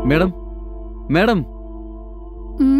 Madam madam ഉം?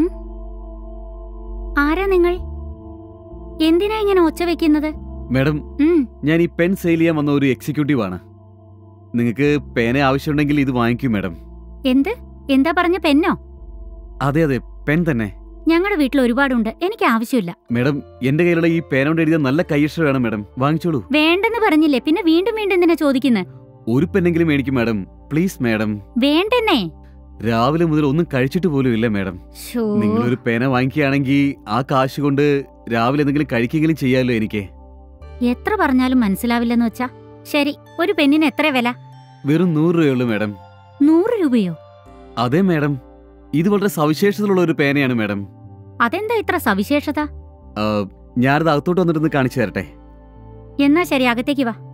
ആരാ നിങ്ങൾ എന്തിനാ ഇങ്ങനെ ഒച്ച വെക്കുന്നത് മേഡം ഉം, ഞാൻ ഈ പെൻ സെയിൽ ചെയ്യാൻ വന്ന ഒരു എക്സിക്യൂട്ടീവ് ആണ് നിങ്ങൾക്ക് പേന ആവശ്യമുണ്ടെങ്കിൽ ഇത് വാങ്ങിക്കൂ മേഡം എന്ത് എന്താ പറഞ്ഞ പെന്നോ അതെ അതെ പെൻ തന്നെ ഞങ്ങളുടെ വീട്ടിൽ ഒരുപാടുണ്ട് എനിക്ക് ആവശ്യമില്ല മേഡം എന്റെ കയ്യിലുള്ള ഈ പേന കൊണ്ട് എഴുതിയ നല്ല കൈയക്ഷരം വേണം മേഡം വാങ്ങിച്ചോളൂ വേണ്ടെന്ന് പറഞ്ഞില്ലേ പിന്നെ വീണ്ടും വീണ്ടും എന്തിനാ ചോദിക്കുന്നത് ഒരു പെന്നെങ്കിലും മേടിക്കും മേഡം പ്ലീസ് മേഡം വേണ്ടെന്നേ രാവിലെ മുതൽ ഒന്നും കഴിച്ചിട്ട് പോലും ഇല്ല മേഡം ശോ. നിങ്ങളൊരു പേന വാങ്ങിക്കുകയാണെങ്കിൽ ആ കാശ് കൊണ്ട് രാവിലെ എന്തെങ്കിലും കഴിക്കെങ്കിലും ചെയ്യാമല്ലോ എനിക്ക് എത്ര പറഞ്ഞാലും മനസ്സിലാവില്ലെന്ന് വെച്ചാ ശരി ഒരു പെന്നിന് എത്ര വില വെറും നൂറ് രൂപയുള്ളൂ മേഡം നൂറ് രൂപയോ അതെ മേഡം ഇത് വളരെ സവിശേഷതയുള്ള ഒരു പേനയാണ് മേഡം അതെന്താ ഇത്ര സവിശേഷത ആ, ഞാനത് അകത്തോട്ട് വന്നിട്ടൊന്ന് കാണിച്ചു തരട്ടെ എന്നാ ശരി അകത്തേക്ക് വാ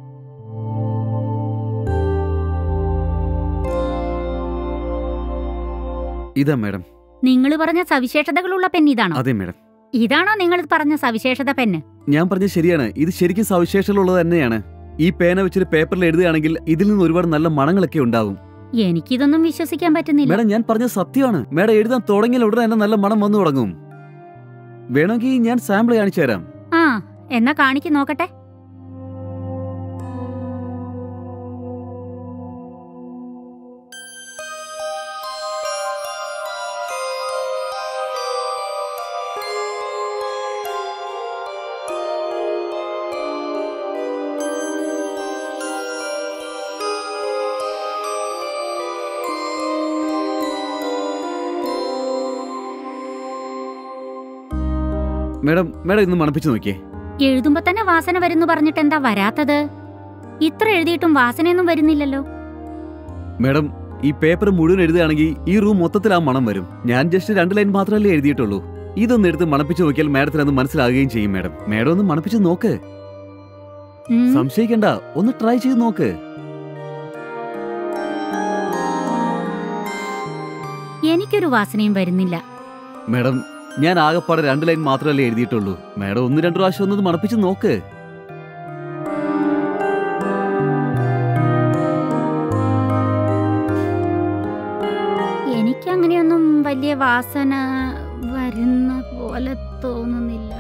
ഇതാ മേഡം നിങ്ങൾ പറഞ്ഞ സവിശേഷതകളുള്ള പെൻ ഇതാണോ അതെ മേഡം ഇതാണോ നിങ്ങൾ പറഞ്ഞ സവിശേഷത പെന്ന് ഞാൻ പറഞ്ഞ ശരിയാണ് ഇത് ശരിക്കും സവിശേഷതയുള്ളത് തന്നെയാണ് ഈ പേന വെച്ചൊരു പേപ്പറിൽ എഴുതുകയാണെങ്കിൽ ഇതിൽ നിന്ന് ഒരുപാട് നല്ല മണങ്ങളൊക്കെ ഉണ്ടാവും എനിക്കിതൊന്നും വിശ്വസിക്കാൻ പറ്റുന്നില്ല മേഡം ഞാൻ പറഞ്ഞ സത്യമാണ് മേഡം എഴുതാൻ തുടങ്ങിയാൽ ഉടനെ തന്നെ നല്ല മണം വന്നു തുടങ്ങും വേണമെങ്കിൽ ഞാൻ സാമ്പിൾ കാണിച്ചു തരാം ആ എന്നാ കാണിക്ക് നോക്കട്ടെ മേഡം മേഡം ഇന്ന് മണപ്പിച്ച് നോക്കിയേ എഴുതുമ്പോ തന്നെ വാസന വരുന്നു പറഞ്ഞിട്ട് എന്താ വരാത്തത് ഇത്ര എഴുതിയിട്ടും വാസനയൊന്നും വരുന്നില്ലല്ലോ മേഡം ഈ പേപ്പർ മുഴുവൻ എഴുതുകയാണെങ്കിൽ ഈ റൂം മൊത്തത്തിൽ ആ മണം വരും ഞാൻ ജസ്റ്റ് രണ്ട് ലൈൻ മാത്രമല്ലേ എഴുതിയിട്ടുള്ളൂ ഇതൊന്ന് എടുത്ത് മണപ്പിച്ച് നോക്കിയാൽ മേഡത്തിന് അത് മനസ്സിലാകുകയും ചെയ്യും മേഡം മേഡം ഒന്ന് മണപ്പിച്ച് നോക്ക് ഉം, സംശയിക്കണ്ട ഒന്ന് ട്രൈ ചെയ്ത് നോക്ക് എനിക്കൊരു വാസനയും വരുന്നില്ല മേഡം ഞാൻ ആകെപ്പാടെ രണ്ട് ലൈൻ മാത്രമല്ലേ എഴുതിയിട്ടുള്ളൂ മേഡം ഒന്ന് രണ്ട് പ്രാവശ്യം ഒന്ന് മണപ്പിച്ച് നോക്ക് എനിക്കങ്ങനെയൊന്നും വലിയ വാസന വരുന്ന പോലെ തോന്നുന്നില്ല